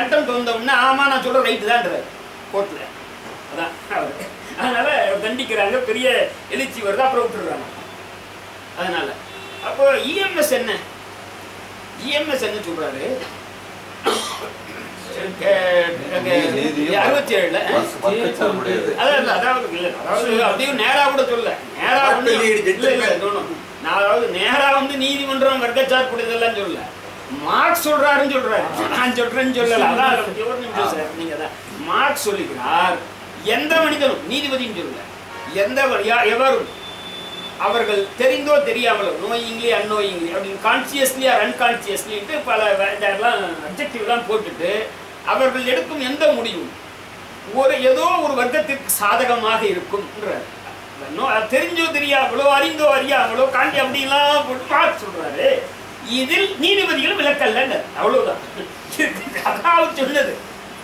Contempt வந்தோம்னா ஆமா நான் சொல்ற ரைட்டு தான்றாரு கோர்ட்டில் அதான் அவரு அதனால தண்டிக்கிறாங்க பெரிய எழுச்சி வருது அப்புறம் விட்டுடுறாங்க அதனால அப்போ இஎம்எஸ் என்ன இஎம்எஸ் என்ன சொல்றாரு அறுபத்தி ஏழுல வர்க்கச்சார்புடையது. அதாவது அதாவது இல்ல அதாவது அப்படியும் நேரா கூட சொல்ல நேரா வந்து Totally இல்ல இல்ல no, no. நான் அதாவது நேரா வந்து நீதிமன்றம் வர்க்கச்சார்புடையதெல்லாம் சொல்ல மார்க்ஸ் சொல்றாருன்னு சொல்றாரு நான் சொல்றேன்னு சொல்லல அதான் அதை பத்தி ஒரு நிமிஷம் சார் நீங்க தான் மார்க்ஸ் சொல்லுகிறார் எந்த மனிதனும் நீதிபதியும் சொல்லல எந்த யா- எவரும் அவர்கள் தெரிந்தோ தெரியாமலோ நோயிங்லி அன்னோயிங்லி அப்படின்னு கான்சியஸ்லி ஆர் அன்கான்சியஸ்லின்ட்டு பல வ- இதெல்லாம் அப்ஜெக்டிவ்லாம் போட்டுட்டு அவர்கள் எடுக்கும் எந்த முடிவும் ஒரு ஏதோ ஒரு வர்க்கத்திற்கு சாதகமாக இருக்கும்ன்றார் நோ- அது தெரிஞ்சோ தெரியாமலோ அறிந்தோ அறியாமலோ காண்டி அப்படிலாம் போட்டு பார்த்து சொல்றாரு இதில் நீதிபதிகள் விளக்கல்லங்க அவ்வளவுதான் அதான் அவர் சொன்னது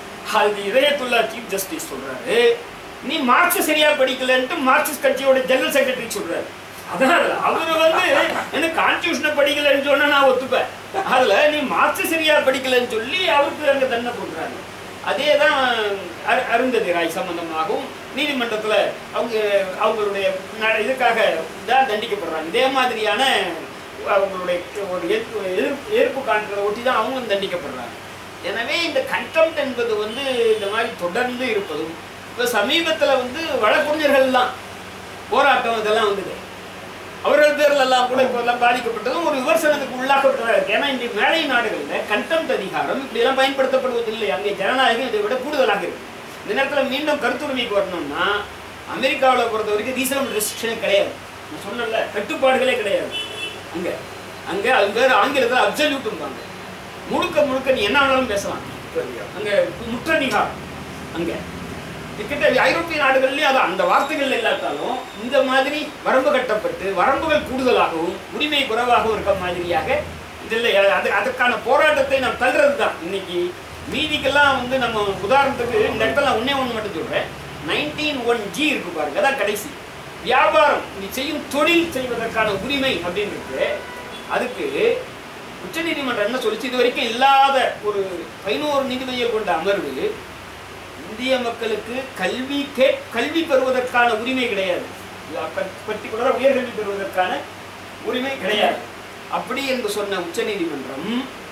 அது இதயத்துல்லா சீஃப் ஜஸ்டிஸ் சொல்றாரு நீ மார்க்ஸ் சரியா படிக்கலன்ட்டு மார்க்சிஸ்ட் கட்சியோட ஜெனரல் செக்ரட்டரி சொல்றாரு அதான் அவரு வந்து என்ன கான்ஸ்டியூஷனை படிக்கலன்னு சொன்னா நான் ஒத்துப்பேன் அதுல நீ மார்க்ஸ் சரியா படிக்கலன்னு சொல்லி அவருக்கு அங்க தண்டனை கொடுக்குறாங்க அதே தான் அரு அருந்ததி ராய் சம்பந்தமாகவும் நீதிமன்றத்தில் அவங்க அவங்களுடைய ந- இதுக்காக தான் தண்டிக்கப்படுறாங்க இதே மாதிரியான அவங்களுடைய ஒரு எதிர்ப்பு எதிர்ப்பு எதிர்ப்பு காண்கிறத ஒட்டி தான் அவங்களும் தண்டிக்கப்படுறாங்க எனவே இந்த கண்டெம்ட் என்பது வந்து இந்த மாதிரி தொடர்ந்து இருப்பதும் இப்போ சமீபத்தில் வந்து வழக்கறிஞர்கள்லாம் போராட்டம் இதெல்லாம் வந்தது அவர்கள் பேரில் எல்லாம் கூட இப்போ எல்லாம் பாதிக்கப்பட்டதும் ஒரு விமர்சனத்துக்கு உள்ளாக்கப்பட்டதாக இருக்கு ஏன்னா இந்த மேலை நாடுகளில் கண்டெம்ட் அதிகாரம் இப்படியெல்லாம் பயன்படுத்தப்படுவதில்லை அங்கே ஜனநாயகம் இதை விட கூடுதலாக இருக்கு இந்த நேரத்தில் மீண்டும் கருத்துரிமைக்கு வரணும்னா அமெரிக்காவில் பொறுத்த வரைக்கும் ரீசனபிள் ரெஸ்ட்ரிக்ஷனே கிடையாது நான் சொன்னல கட்டுப்பாடுகளே கிடையாது அங்கே அங்கே அது பேர் ஆங்கிலத்தில் அப்சல்யூட்டும்பாங்க முழுக்க முழுக்க நீ என்ன வேணாலும் பேசலாம் அங்கே முற்றதிகாரம் அங்கே கிட்ட ஐரோப்பிய நாடுகள்லயும் அது அந்த வார்த்தைகள் இல்லாட்டாலும் இந்த மாதிரி வரம்பு கட்டப்பட்டு வரம்புகள் கூடுதலாகவும் உரிமை குறைவாகவும் இருக்க மாதிரியாக இதில் அது அதுக்கான போராட்டத்தை நாம் தள்ளுறது தான் இன்னைக்கு மீதிக்கெல்லாம் வந்து நம்ம உதாரணத்துக்கு இந்த இடத்துல நான் ஒண்ணே ஒன்று மட்டும் சொல்றேன் நைன்டீன் ஒன் ஜி இருக்கு பாருங்க அதான் கடைசி வியாபாரம் நீ செய்யும் தொழில் செய்வதற்கான உரிமை அப்படின்னு இருக்கு அதுக்கு உச்சநீதிமன்றம் என்ன சொல்லிச்சு இது வரைக்கும் இல்லாத ஒரு பதினோரு நீதிபதியை கொண்ட அமர்வு இந்திய மக்களுக்கு கல்வி கே கல்வி பெறுவதற்கான உரிமை கிடையாது பர்டிகுலராக உயர்கல்வி பெறுவதற்கான உரிமை கிடையாது அப்படி என்று சொன்ன உச்சநீதிமன்றம்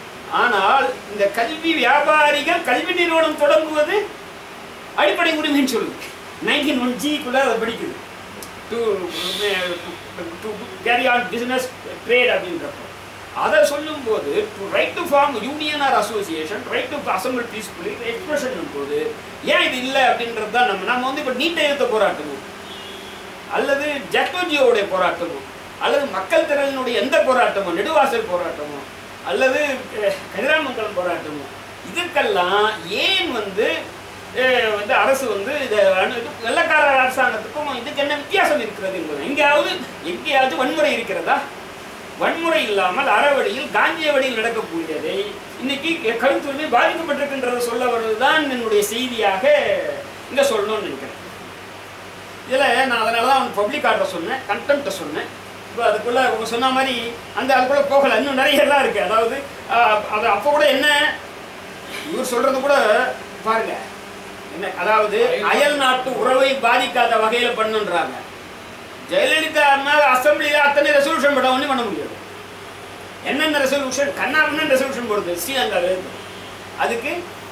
ஆனால் இந்த கல்வி வியாபாரிகள் கல்வி நிறுவனம் தொடங்குவது அடிப்படை உரிமைன்னு சொல்லுது நைன்டீன் ஒன் ஜிக்குள்ள அதை படிக்குது to to carry on business trade அப்படின்றப்போ அதை சொல்லும்போது to right to form union or association right to assemble peacefully expression போது ஏன் இது இல்லை அப்படின்றது தான் நம்ம நம்ம வந்து இப்போ நீட் எழுத்த போராட்டமோ அல்லது ஜக்டோஜியோடைய போராட்டமோ அல்லது மக்கள் திரளினுடைய எந்த போராட்டமோ நெடுவாசல் போராட்டமோ அல்லது அஹ், கதிராமங்கலம் போராட்டமோ இதுக்கெல்லாம் ஏன் வந்து அஹ், வந்து அரசு வந்து இதை அனு- இது வெள்ளக்கார அரசாங்கத்துக்கும் இதுக்கு என்ன வித்தியாசம் இருக்கிறது என்பது எங்கேயாவது எங்கேயாவது வன்முறை இருக்கிறதா வன்முறை இல்லாமல் அறவழியில் காந்திய வழியில் நடக்கக்கூடியதை இன்னைக்கு கருத்துரிமை பாதிக்கப்பட்டிருக்கின்றதை சொல்ல வருவதுதான் என்னுடைய செய்தியாக இங்க சொல்லணும்னு நினைக்கிறேன் இதில் நான் அதனால தான் அவனுக்கு பப்ளிக் ஆர்டர் சொன்னேன் கண்டெம்ட்டை சொன்னேன் இப்போ அதுக்குள்ளே அவங்க சொன்ன மாதிரி அந்த அதுக்குள்ளே போகலை இன்னும் நிறைய எல்லாம் இருக்குது அதாவது ஆஹ், அது அப்போ கூட என்ன இவர் சொல்கிறது கூட பாருங்க என்ன அதாவது அயல் நாட்டு உறவை பாதிக்காத வகையில் பண்ணுன்றாங்க ஜெயலலிதா மேல அசம்பிளியில் அத்தனை ரெசல்யூஷன் போட ஒன்றும் பண்ண முடியாது என்னென்ன ரெசல்யூஷன் கண்ணாபின்னு ரெசல்யூஷன் போடுது ஸ்ரீலங்காவில் அதுக்கு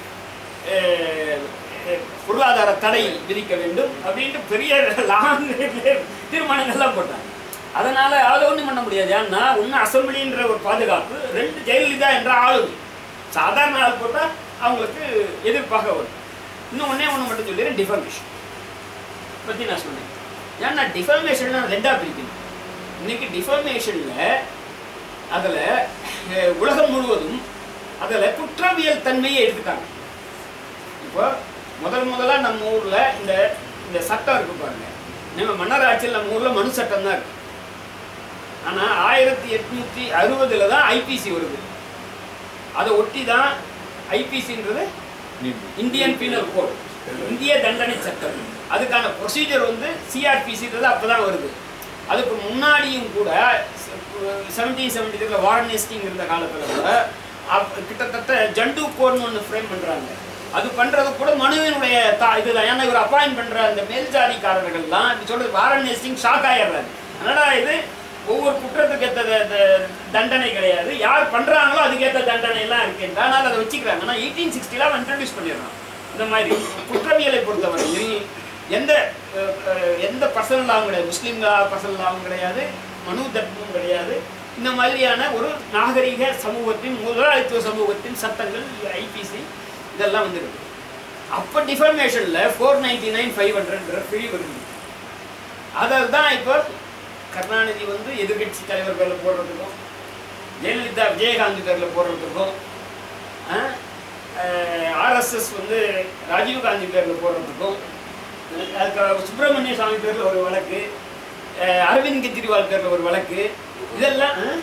அஹ், அஹ், பொருளாதார தடை விதிக்க வேண்டும் அப்படின்ட்டு பெரிய லாங் தீர்மானங்கள்லாம் போட்டாங்க அதனால அதை ஒன்றும் பண்ண முடியாது ஏன்னா ஒன்று அசம்பிளின்ற ஒரு பாதுகாப்பு ரெண்டு ஜெயலலிதா என்ற ஆளுமை சாதாரண ஆள் போட்டால் அவங்களுக்கு எதிர்ப்பாக வரும் இன்னும் ஒன்றே ஒன்று மட்டும் சொல்லிடுறேன் டிஃபர்மேஷன் பற்றி நான் சொன்னேன் ஏன்னா டிஃபர்மேஷன் ரெண்டாக பிரிக்கணும் இன்னைக்கு டிஃபர்மேஷனில் அதில் உலகம் முழுவதும் அதில் குற்றவியல் தன்மையை எடுத்துட்டாங்க இப்போ முதல் முதலா நம்ம ஊர்ல இந்த இந்த சட்டம் இருக்கு பாருங்க நம்ம மன்னர் ஆட்சியில் நம்ம ஊர்ல மனு சட்டம் தான் இருக்கு ஆனா ஆயிரத்தி எட்நூத்தி அறுபதுல தான் ஐபிசி வருது அதை ஒட்டி தான் ஐபிசின்றது இந்தியன் பீனல் கோட் இந்திய தண்டனை சட்டம் அதுக்கான ப்ரொசீஜர் வந்து சிஆர்பிசின்றது அப்பதான் வருது அதுக்கு முன்னாடியும் கூட செவன்டீன் செவன்டி த்ரீல வாரன் நெஸ்டிங் இருந்த காலத்தில் கூட அப்- கிட்டத்தட்ட ஜண்டு கோர்னு ஒன்று ஃப்ரேம் பண்றாங்க அது பண்றது கூட மனுவினுடைய தா இதுதான் ஏன்னா இவர் அப்பாயின்ட் பண்ற அந்த மேல்ஜாதிக்காரர்கள்லாம் இப்படி சொல்றது வாரண்ய சிங் ஷாக் ஆயிடுறாரு அதனால இது ஒவ்வொரு குற்றத்துக்கு ஏற்ற த- த- தண்டனை கிடையாது யார் பண்றாங்களோ அதுக்கேற்ற தண்டனை எல்லாம் இருக்கு ஆனால் அதை வச்சுக்கிறாங்க ஆனால் எயிட்டீன் சிக்ஸ்டில அவன் இன்ட்ரடியூஸ் பண்ணிடுறான் இந்த மாதிரி குற்றவியலை பொறுத்தவரையில் எந்த அஹ், அஹ், எந்த பர்சனல் லாவும் கிடையாது முஸ்லீம் பர்சனல் லாவும் கிடையாது மனு தர்மமும் கிடையாது இந்த மாதிரியான ஒரு நாகரிக சமூகத்தின் முதலாளித்துவ சமூகத்தின் சட்டங்கள் ஐபிசி இதெல்லாம் வந்துருக்கு அப்போ டிஃபர்மேஷனில் ஃபோர் நைன்டி நைன் ஃபைவ் ஹண்ட்ரட்ன்ற பிரிவு இருக்குது அதில் தான் இப்போ கருணாநிதி வந்து எதிர்கட்சி தலைவர் பேரில் போடுறதுக்கும் ஜெயலலிதா விஜயகாந்த் பேரில் போடுறதுக்கும் ஆர்எஸ்எஸ் வந்து ராஜீவ்காந்தி பேரில் போடுறதுக்கும் அதுக்கு சுப்பிரமணிய சாமி பேரில் ஒரு வழக்கு அஹ் அரவிந்த் கெஜ்ரிவால் பேரில் ஒரு வழக்கு இதெல்லாம் ஆ?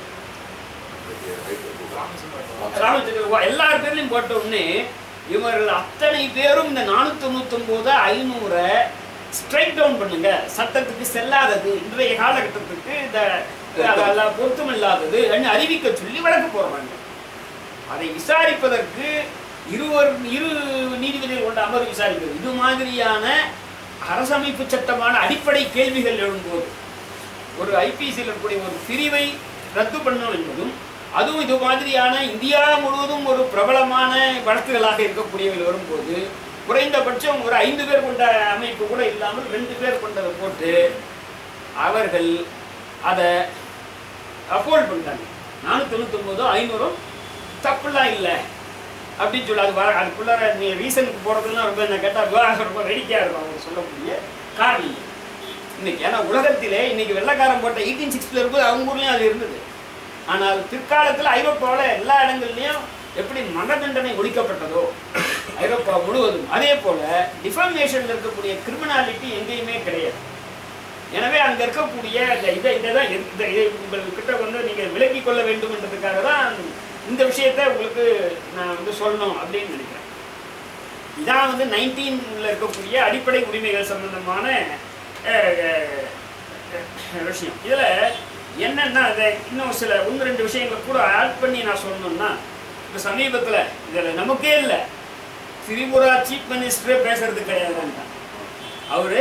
ராமச்சந்திர எல்லார் பேர்லையும் போட்ட உடனே இவர்கள் அத்தனை பேரும் இந்த நானூத்தி தொண்ணூத்தொன்பது ஐநூறை ஸ்ட்ரைக் டவுன் பண்ணுங்க சட்டத்துக்கு செல்லாதது இன்றைய காலகட்டத்துக்கு இந்த அதெல்லாம் பொருத்தம் இல்லாதது அறிவிக்க சொல்லி வழக்கு போடுறாங்க அதை விசாரிப்பதற்கு இருவர் இரு நீதிபதிகள் கொண்ட அமர்வு விசாரிக்கிறது இது மாதிரியான அரசமைப்பு சட்டமான அடிப்படை கேள்விகள் எழும்போது ஒரு ஐபிசியில் இருக்கக்கூடிய ஒரு பிரிவை ரத்து பண்ணணும் என்பதும் அதுவும் இது மாதிரியான இந்தியா முழுவதும் ஒரு பிரபலமான வழக்குகளாக இருக்கக்கூடியவை வரும்போது குறைந்தபட்சம் ஒரு ஐந்து பேர் கொண்ட அமைப்பு கூட இல்லாமல் ரெண்டு பேர் கொண்டதை போட்டு அவர்கள் அதை அப்போல்ட் பண்ணிட்டாங்க நானூற்றி தொண்ணூத்தொம்போதோ ஐநூறும் தப்புலாம் இல்லை அப்படின்னு சொல்லி அது வர அதுக்குள்ளார நீ ரீசனுக்கு போகிறதுலாம் ரொம்ப என்ன கேட்டால் விவாகம் ரொம்ப வேடிக்கையாக இருக்கும் அவங்க சொல்லக்கூடிய காரணம் இன்னைக்கு ஏன்னா உலகத்திலே இன்னைக்கு வெள்ளைக்காரன் போட்ட எயிட்டீன் சிக்ஸ்டில் இருக்கும்போது அவங்க ஊர்லேயும் அது இருந்தது ஆனால் பிற்காலத்தில் ஐரோப்பாவில் எல்லா இடங்கள்லையும் எப்படி மரண தண்டனை ஒழிக்கப்பட்டதோ ஐரோப்பா முழுவதும் அதே போல டிஃபர்மேஷனில் இருக்கக்கூடிய கிரிமினாலிட்டி எங்கேயுமே கிடையாது எனவே அங்க இருக்கக்கூடிய இந்த இதை இதை தான் இந்த இதை உங்கள்கிட்ட வந்து நீங்க விலக்கிக் கொள்ள வேண்டும் என்றதுக்காக தான் இந்த விஷயத்தை உங்களுக்கு நான் வந்து சொல்லணும் அப்படின்னு நினைக்கிறேன் இதான் வந்து நைன்டீன்ல இருக்கக்கூடிய அடிப்படை உரிமைகள் சம்பந்தமான அஹ், அஹ், அஹ், விஷயம் இதுல என்னன்னா அதை இன்னும் சில ஒன்று ரெண்டு விஷயங்களை கூட ஆட் பண்ணி நான் சொல்லணும்னா இப்போ சமீபத்துல இதில் நமக்கே இல்லை திரிபுரா சீஃப் மினிஸ்டரே பேசுறது கிடையாதுன்றான் அவரு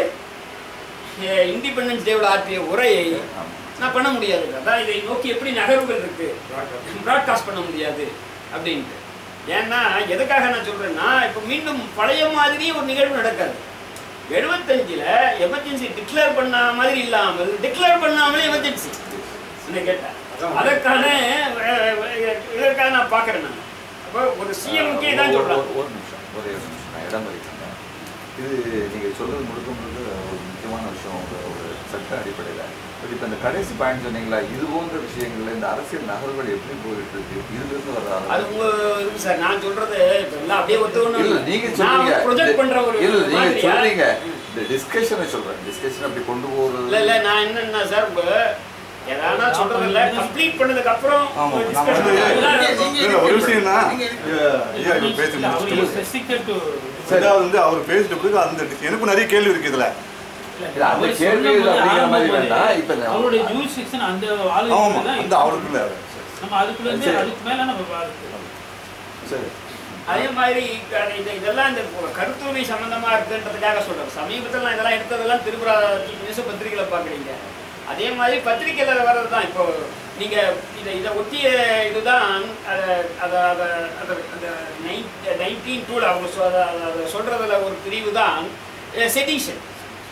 இண்டிபெண்டன்ஸ் டேவில் ஆற்றிய உரையை நான் பண்ண முடியாது அதான் இதை நோக்கி எப்படி நகர்வுகள் இருக்கு ப்ராட்காஸ்ட் பண்ண முடியாது அப்படின்ட்டு ஏன்னா எதுக்காக நான் சொல்றேன்னா இப்போ மீண்டும் பழைய மாதிரி ஒரு நிகழ்வு நடக்காது எழுபத்தஞ்சில் எமர்ஜென்சி டிக்ளேர் பண்ண மாதிரி இல்லாமல் டிக்ளேர் பண்ணாமலே எமர்ஜென்சி என்ன கேட்டேன் அதற்கான அஹ், அஹ், இதற்காக நான் பார்க்குறேன் நான் அப்போ ஒரு சிஎம்கே தான் ஒரு- சொல்கிறேன் ஒரு- ஒரு நிமிஷம் ஒரே ஒரு நிமிஷம் நான் இடம் வரைக்கிறேன் இது நீங்கள் சொல்றது முழுக்க முழுக்க ஒரு முக்கியமான விஷயம் ஒரு ஒரு சட்ட அடிப்படையில் பட் இப்போ இந்த கடைசி பாயிண்ட் சொன்னீங்களா இது போன்ற விஷயங்கள்ல இந்த அரசியல் நகர்வுகள் எப்படி போயிட்டு இருக்கு இதுலேருந்து வர அது ஆரம்பம். உங்க இது சார் நான் சொல்றது இப்ப எல்லாம் அப்படியே ஒத்துக்கணும் இல்ல நீங்க நான் சொல்றீங்க ப்ரொஜெக்ட் பண்ற ஒரு இல்ல நீங்க மாதிரியா? சொல்றீங்க இந்த டிஸ்கஷனை சொல்றேன் டிஸ்கஷன் அப்படி கொண்டு போறது இல்ல இல்ல நான் என்னன்னா சார் உங்க எதானா சொல்றது இல்ல கம்ப்ளீட் பண்ணதுக்கு அப்புறம் ஆமா ஒரு நான் discussion வந்து அதெல்லாம் இல்ல, ஒரு விஷயம்னா ஐயா இவர் பேசி முடிச்சுட்டு ரெண்டாவது வந்து அவர் பேசிட்ட பிறகு அந்த எனக்கு நிறைய கேள்வி இருக்கு இதுல இல்ல, அந்த கேள்விகள் அப்படிங்கிற மாதிரி வேண்டாம். இப்ப நான் அவருடைய ஜூரிஸ்டிக்ஷன் அந்த ஆமா ஆளுங்க தான் அந்த அவருக்கு இல்ல நம்ம அதுக்குள்ள இருந்து சரி. அதுக்கு மேல நம்ம பார்த்து சரி அதே மாதிரி க- இது இதெல்லாம் இந்த கருத்துரிமை சம்பந்தமா இருக்குன்றதுக்காக சொல்றேன் சமீபத்தில் நான் இதெல்லாம் எடுத்ததெல்லாம் திருபுரா நியூஸ் பத்திரிகையில பாக்குறீங்க அதே மாதிரி பத்திரிகையில வர்றது தான் இப்போ நீங்க இதை இதை ஒட்டிய இதுதான் அத- அத- அத- அத- அந்த நைன்டீன் டூல அவங்க சொ- அத- அத- அத சொல்றதுல ஒரு பிரிவு தான் செடிஷன்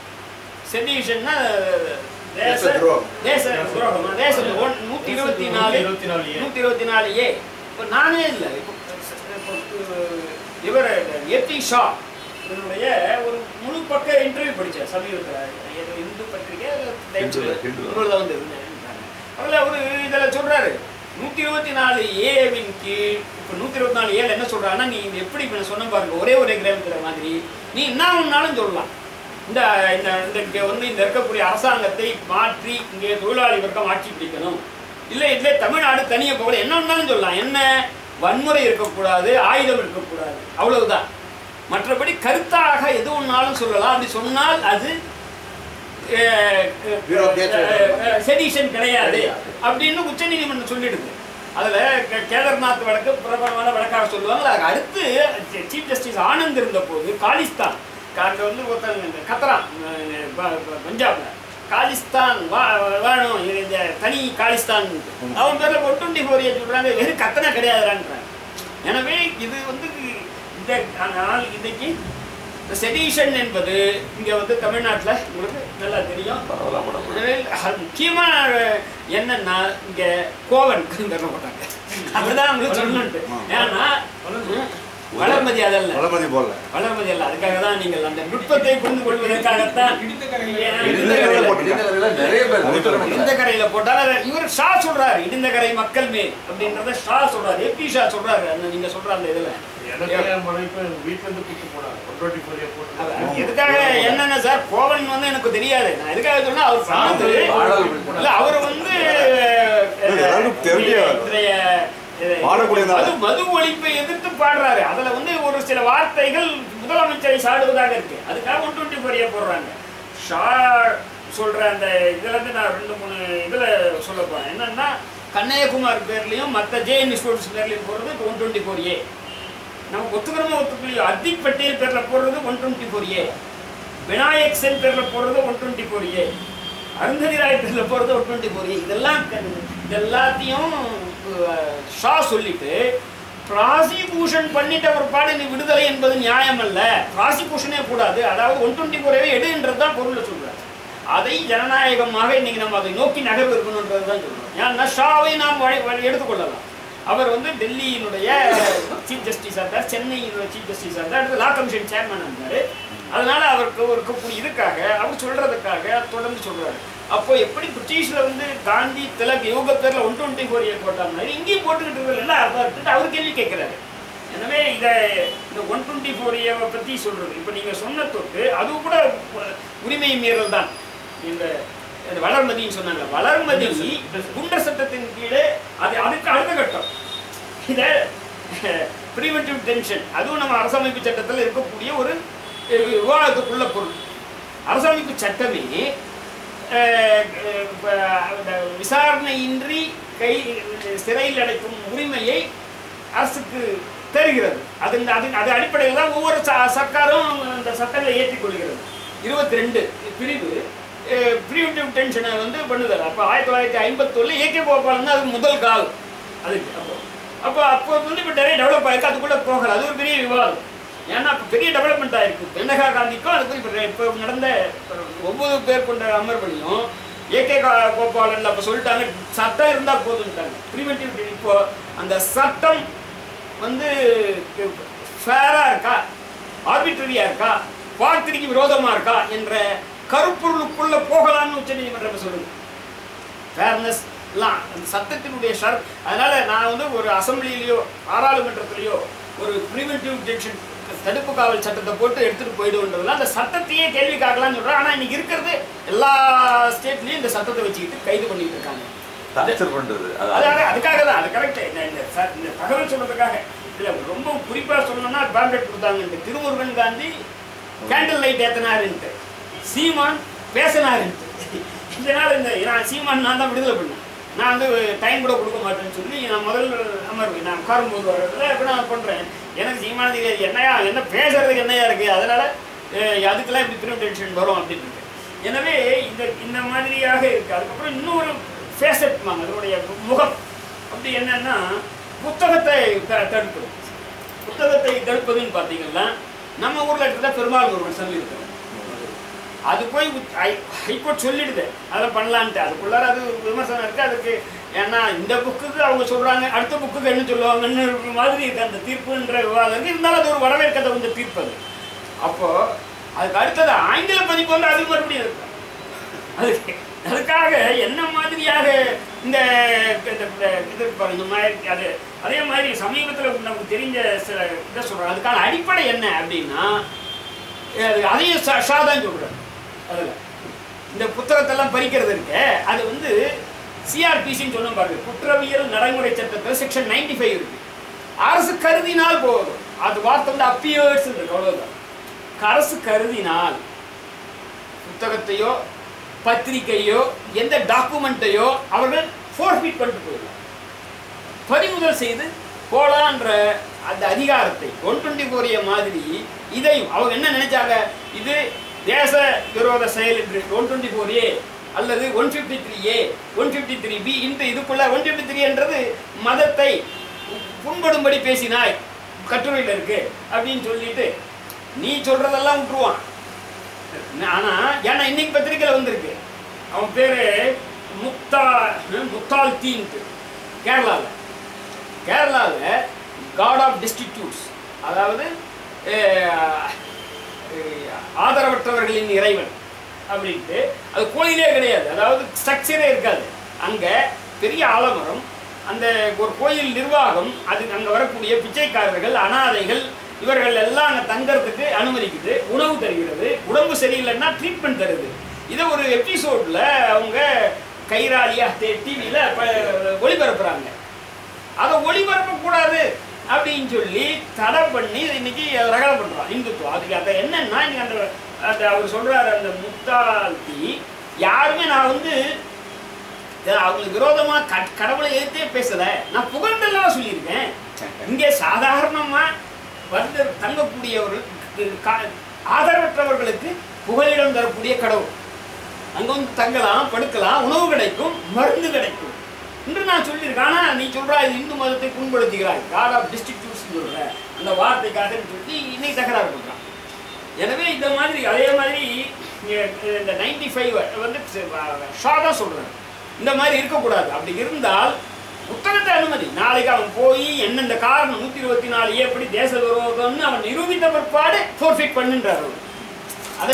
செடிஷன்னா தேச தேச துரோகம். தேச துரோகம் தேச ஒன் நூற்றி இருபத்தி நாலு நூற்றி இருபத்தி நாலு ஏ இப்போ நானே இல்லை இப்போ இப்போ, அஹ், இவர் ஏபி ஷா இதனுடைய ஒரு முழு பக்க இன்டர்வியூ படித்தேன் சமீபத்தில் இந்து பத்திரிகை ஹிந்துல, ஹிந்துல. உங்களில் வந்து அதில் அவர் இதில் சொல்கிறாரு நூற்றி இருபத்தி நாலு ஏவின் கீழ் இப்போ நூற்றி இருபத்தி நாலு ஏழு என்ன சொல்கிறாங்கன்னா நீ இது எப்படி இப்போ நான் சொன்ன பாருங்க ஒரே ஒரே கிராமத்தில் மாதிரி நீ என்ன ஒன்றாலும் சொல்லலாம் இந்த இந்த இந்த இங்கே வந்து இந்த இருக்கக்கூடிய அரசாங்கத்தை மாற்றி இங்கே தொழிலாளி வர்க்கம் ஆட்சி பிடிக்கணும் இல்லை இல்லை தமிழ்நாடு தனியாக போகல என்ன வேணாலும் சொல்லலாம் என்ன வன்முறை இருக்கக்கூடாது ஆயுதம் இருக்கக்கூடாது அவ்வளவுதான் மற்றபடி கருத்தாக எது ஒன்றாலும் சொல்லலாம் அப்படி சொன்னால் அது Zero gate. செடிஷன் கிடையாது அப்படின்னு உச்சநீதிமன்றம் சொல்லிடுது அதுல கே- கேதார்நாத் வழக்கு பிரபலமான வழக்காக சொல்லுவாங்க அதுக்கு அடுத்து சீஃப் ஜஸ்டிஸ் ஆனந்த் இருந்த போது காலிஸ்தான் அங்க வந்து ஒருத்தன் இந்த கத்ரான் அஹ் ப- ப- பஞ்சாப்ல காலிஸ்தான் வா வேணும் இது இந்த தனி காலிஸ்தான் அவன் பேர்ல ஒன் டுவெண்ட்டி ஃபோர் சொல்றாங்க வெறும் கத்தனை கிடையாதுறான்றாங்க எனவே இது வந்து இந்த ஆனால் இன்னைக்கு செடிஷன் என்பது இங்க வந்து தமிழ்நாட்டுல உங்களுக்கு நல்லா தெரியும் பரவாயில்ல படம் எனவே அது முக்கியமா என்னன்னா இங்க கோவன் தர போட்டாங்க அதுதான் உங்களுக்கு சொல்லணும்ட்டு ஏன்னா ம், வளர்மதி அதல்ல வளமதி போடல வளர்மதி அல்ல அதுக்காக தான் நீங்கள் அந்த நுட்பத்தை புரிந்து கொள்வதற்காகத்தான் ஏன்னா, இடிந்த கரையில இடிந்தகரையில நிறைய பேர் அது இடிந்த கரையில போட்டால் அதை இவர் ஷா சொல்றாரு இடிந்த கரை மக்கள் மேல் அப்படின்றத ஷா சொல்றாரு எபி ஷா சொல்றாரு அந்த நீங்க சொல்ற அந்த இதுல வீட்டுல இருந்து கூட்டு போனாங்க கொண்டாட்டி போறிய அது- போட்டு அது எதுக்காக என்னென்ன சார் கோவன் வந்து எனக்கு தெரியாது நான் எதுக்காக சொன்னா அவர் பண்ணது பாடல் இல்ல அவர் வந்து இல்ல, எல்லாருக்கும் தெரிஞ்ச- இன்றைய அஹ், பாடக்கூடியதா? மது மது ஒழிப்பை எதிர்த்து பாடுறாரு அதுல வந்து ஒரு சில வார்த்தைகள் முதலமைச்சரை சாடுவதாக இருக்கு அதுக்காக ஒன் டுவெண்ட்டி ஃபோர் போடுறாங்க ஷா சொல்ற அந்த இதுல இருந்து நான் ரெண்டு மூணு இதுல சொல்ல போறேன் என்னன்னா கன்னியாகுமாரி பேர்லயும் மற்ற ஜேஎன் ஸ்டூடெண்ட்ஸ் பேர்லயும் போடுறது ஒன் டுவெண்ட்டி ஃபோர் ஏ நம்ம ஒத்துக்கிறோமோ ஒத்துக்கலையோ அர்த்திக் பட்டேல் பேர்ல போடுறது one twenty four A Vinayak Sen பேர்ல போடுறது one twenty four A Arundhati Roy பேர்ல போடுறது ஒன் டுவெண்ட்டி ஃபோர் ஏ இதெல்லாம் க- இது எல்லாத்தையும் அஹ், ஷா சொல்லிட்டு ப்ராசிக்யூஷன் பண்ணிட்ட ஒரு பாடு நீ விடுதலை என்பது நியாயம் அல்ல ப்ராசிக்யூஷனே கூடாது அதாவது ஒன் டுவெண்ட்டி ஃபோரே எடுன்றது தான் பொருளை சொல்றாரு அதை ஜனநாயகமாக இன்னைக்கு நம்ம அதை நோக்கி நகர்வு இருக்கணுன்றது தான் சொல்றோம் ஏன்னா ஷாவை நாம் வழி- வழி- எடுத்துக்கொள்ளலாம் அவர் வந்து டெல்லியினுடைய சீஃப் ஜஸ்டிஸாக இருந்தார் சென்னையினுடைய சீஃப் ஜஸ்டிஸாக இருந்தார் அடுத்து லா கமிஷன் சேர்மன் இருந்தார் அதனால அவருக்கு ஒரு கூ- இதுக்காக அவர் சொல்றதுக்காக தொடர்ந்து சொல்றாரு அப்போ எப்படி பிரிட்டிஷ்ல வந்து காந்தி திலக் யோக பேர்ல ஒன் டுவெண்ட்டி ஃபோர் இயர் போட்டாங்க இங்கேயும் போட்டுக்கிட்டு இருக்கல அர்த்தம் அவர் கேள்வி கேட்கிறாரு எனவே இதை இந்த ஒன் டுவெண்ட்டி ஃபோர் இயரை பற்றி சொல்றது இப்போ நீங்க சொன்ன தொட்டு அது கூட உ- உரிமை மீறல் தான் இந்த இந்த வளர்மதின்னு சொன்னாங்க வளர்மதி குண்டர் சட்டத்தின் கீழே அது அதுக்கு அடுத்த கட்டம் இதை ப்ரிவென்டிவ் டென்ஷன் அதுவும் நம்ம அரசமைப்பு சட்டத்தில் இருக்கக்கூடிய ஒரு அஹ், விவாதத்துக்குள்ள பொருள் அரசமைப்பு சட்டமே அஹ், அஹ், அந்த விசாரணையின்றி கை சிறையில் அடைக்கும் உரிமையை அரசுக்கு தருகிறது அது அது அது அடிப்படையில் தான் ஒவ்வொரு ச- சர்க்காரும் அந்த சட்டங்களை ஏற்றிக்கொள்கிறது இருபத்தி ரெண்டு பிரிவு ப்ரிவென்டிவ் டென்ஷனை வந்து பண்ணுதல் அப்போ ஆயிரத்தி தொள்ளாயிரத்தி ஐம்பத்தொன்னு ஏகே கோபாலன் தான் அது முதல் கால் அதுக்கு அப்போ அப்போ அப்போ வந்து இப்போ நிறைய டெவலப் ஆயிருக்கு அதுக்குள்ளே போகல அது ஒரு பெரிய விவாதம் ஏன்னா இப்போ பெரிய டெவலப்மெண்ட் ஆயிருக்கு மெனகா காந்திக்கும் அதுக்கும் இப்போ இப்போ நடந்த ஒவ்வொரு பேர் கொண்ட அமர்வுலையும் ஏகே கோபாலன் அப்போ சொல்லிட்டாங்க சட்டம் இருந்தால் போதுன்ட்டாங்க ப்ரிவென்டிவ் இப்போ அந்த சட்டம் வந்து ஃபேராக இருக்கா ஆர்பிட்ரரியா இருக்கா வார்த்தைக்கு விரோதமா இருக்கா என்ற கருப்பொருளுக்குள்ள போகலாம்னு உச்ச நீதிமன்றம் சொல்லுது ஃபேர்னஸ் எல்லாம் அந்த சட்டத்தினுடைய ஷர் அதனால நான் வந்து ஒரு அசம்பிளிலேயோ பாராளுமன்றத்திலேயோ ஒரு ப்ரிவென்டிவ் டென்ஷன் தடுப்பு காவல் சட்டத்தை போட்டு எடுத்துட்டு போயிடுன்றதுல அந்த சட்டத்தையே கேள்வி காக்கலாம்னு சொல்றேன் ஆனா இன்னைக்கு இருக்கிறது எல்லா ஸ்டேட்லயும் இந்த சட்டத்தை வச்சுக்கிட்டு கைது பண்ணிட்டு இருக்காங்க டார்ச்சர் பண்றது அது அது அது- அதுக்காக தான் அது கரெக்ட் இந்த இந்த ச- இந்த தகவல் சொல்றதுக்காக இல்ல ரொம்ப குறிப்பா சொல்லணும்னா பேம்லெட் கொடுத்தாங்க இந்த திருமுருகன் காந்தி கேண்டில் லைட் ஏத்தினாருன்ட்டு சீமான் பேசினாருன்ட்டு இதனால இந்த நான் சீமான் நான் தான் விடுதலை பண்ணேன் நான் வந்து டைம் கூட கொடுக்க மாட்டேன்னு சொல்லி நான் முதல் அமர்வு நான் உட்காரும்போது வரதுல எப்படி நான் பண்றேன் எனக்கு சீமான தெரியாது என்னையா என்ன பேசுறதுக்கு என்னையா இருக்கு அதனால அஹ், அதுக்கெல்லாம் இப்படி திரும்ப டென்ஷன் வரும் அப்படின்னு இருக்கு. எனவே இந்த இந்த மாதிரியாக இருக்கு அதுக்கப்புறம் இன்னொரு ஃபேசட் வாங்க அதனுடைய முகம் அப்படி என்னன்னா புத்தகத்தை த- தடுப்பது புத்தகத்தை தடுப்பதுன்னு பார்த்தீங்கன்னா நம்ம ஊர்ல இருக்கிற பெருமாள் ஒருவன் சொல்லி இருக்கிறோம் அது போய் உச்- ஹை- ஹைகோர்ட் சொல்லிடுது அதை பண்ணலான்ட்டு அதுக்குள்ளார அது ஒரு விமர்சனம் இருக்கு அதுக்கு ஏன்னா இந்த புக்குக்கு அவங்க சொல்றாங்க அடுத்த புக்குக்கு என்ன சொல்லுவாங்கன்னு ஒரு மாதிரி இருக்கு அந்த தீர்ப்புன்ற விவாதம் இருக்கு இருந்தாலும் அது ஒரு வரவேற்கத்தை கொஞ்சம் தீர்ப்பு அது அப்போ அதுக்கு அடுத்தது ஆங்கில பதிப்பு வந்து அது மறுபடியும் இருக்கு அதுக்கு அதுக்காக என்ன மாதிரியாக இந்த இந்த- இந்த இது பாருங்க, இந்த மாதிரி அது அதே மாதிரி சமீபத்தில் நமக்கு தெரிஞ்ச சில இதை சொல்கிறோம் அதுக்கான அடிப்படை என்ன அப்படின்னா அது அதையும் ஷா ஷா தான் சொல்கிறார் அதில் இந்த புத்தகத்தெல்லாம் பறிக்கிறது இருக்கு அது வந்து சிஆர்பிசின்னு சொன்ன பாருங்க குற்றவியல் நடைமுறை சட்டத்தில் செக்ஷன் 95 ஃபைவ் இருக்கு அரசு கருதினால் போதும் அது வார்த்தை வந்து அப்பியர்ஸ் இருக்கு அவ்வளோதான் அரசு கருதினால் புத்தகத்தையோ பத்திரிகையோ எந்த டாக்குமெண்ட்டையோ அவர்கள் ஃபோர்ஃபிட் பண்ணிட்டு போயிடலாம் பறிமுதல் செய்து போலான்ற அந்த அதிகாரத்தை ஒன் டுவெண்ட்டி ஃபோர் ஏ மாதிரி இதையும் அவங்க என்ன நினைச்சாங்க இது தேச விரோத செயல் என்று ஒன் டுவெண்ட்டி ஃபோர் ஏ அல்லது one fifty three A one fifty three B இந்த இதுக்குள்ள ஒன் ஃபிஃப்டி த்ரீ என்றது மதத்தை புண்படும்படி பேசினாய் கட்டுரையில் இருக்கு அப்படின்னு சொல்லிட்டு நீ சொல்றதெல்லாம் விட்டுருவான் ஆனா ஏன்னா இன்னைக்கு பத்திரிக்கையில் வந்திருக்கு அவன் பேரு முக்தா முக்தால் தீன்ட்டு கேரளாவில் கேரளாவில் காட் ஆஃப் டிஸ்டிடியூட்ஸ் அதாவது அஹ், அஹ், ஆதரவற்றவர்களின் இறைவன் அப்படின்ட்டு அது கோயிலே கிடையாது அதாவது ஸ்ட்ரக்சரே இருக்காது அங்கே பெரிய ஆலமரம் அந்த ஒரு கோயில் நிர்வாகம் அது அங்கே வரக்கூடிய பிச்சைக்காரர்கள் அனாதைகள் இவர்கள் எல்லாம் அங்கே தங்கறதுக்கு அனுமதிக்குது உணவு தருகிறது உடம்பு சரியில்லைன்னா ட்ரீட்மெண்ட் தருது இதை ஒரு எபிசோடில் அவங்க கைராலியா டிவியில் ஒளிபரப்புறாங்க அதை ஒளிபரப்ப கூடாது அப்படின்னு சொல்லி தடை பண்ணி இன்னைக்கு ரகலை பண்றான் இந்துத்துவம் அதுக்கு அந்த என்னன்னா இன்னைக்கு அந்த அந்த அவர் சொல்றாரு அந்த முத்தால்தி யாருமே நான் வந்து அஹ் அவங்களுக்கு விரோதமா க- கடவுளை எதிர்த்தே பேசல நான் புகழ்ந்தெல்லாம் சொல்லியிருக்கேன் இங்கே சாதாரணமா வந்து தங்கக்கூடியவர்கள் க- ஆதரவற்றவர்களுக்கு புகலிடம் தரக்கூடிய கடவுள் அங்க வந்து தங்கலாம் படுக்கலாம் உணவு கிடைக்கும் மருந்து கிடைக்கும் என்று நான் சொல்லியிருக்கேன் ஆனா நீ சொல்றா இது இந்து மதத்தை புண்படுத்துகிறாய் காட் ஆஃப் டிஸ்ட்ரிக்யூட்ஸ் சொல்ற அந்த வார்த்தைக்காக சொல்லி இன்னைக்கு தகராறு பண்றான் எனவே இந்த மாதிரி அதே மாதிரி இங்க இந்த நைன்டி ஃபைவ் வந்து ஷா தான் சொல்றேன் இந்த மாதிரி இருக்கக்கூடாது அப்படி இருந்தால் புத்தகத்தை அனுமதி நாளைக்கு அவன் போய் என்னென்ன காரணம் நூத்தி இருபத்தி நாலு எப்படி தேச விரோதம்னு அவன் நிரூபித்த பிற்பாடு ஃபோர்ஃபிட் பண்ணுன்றார் அவர் அதை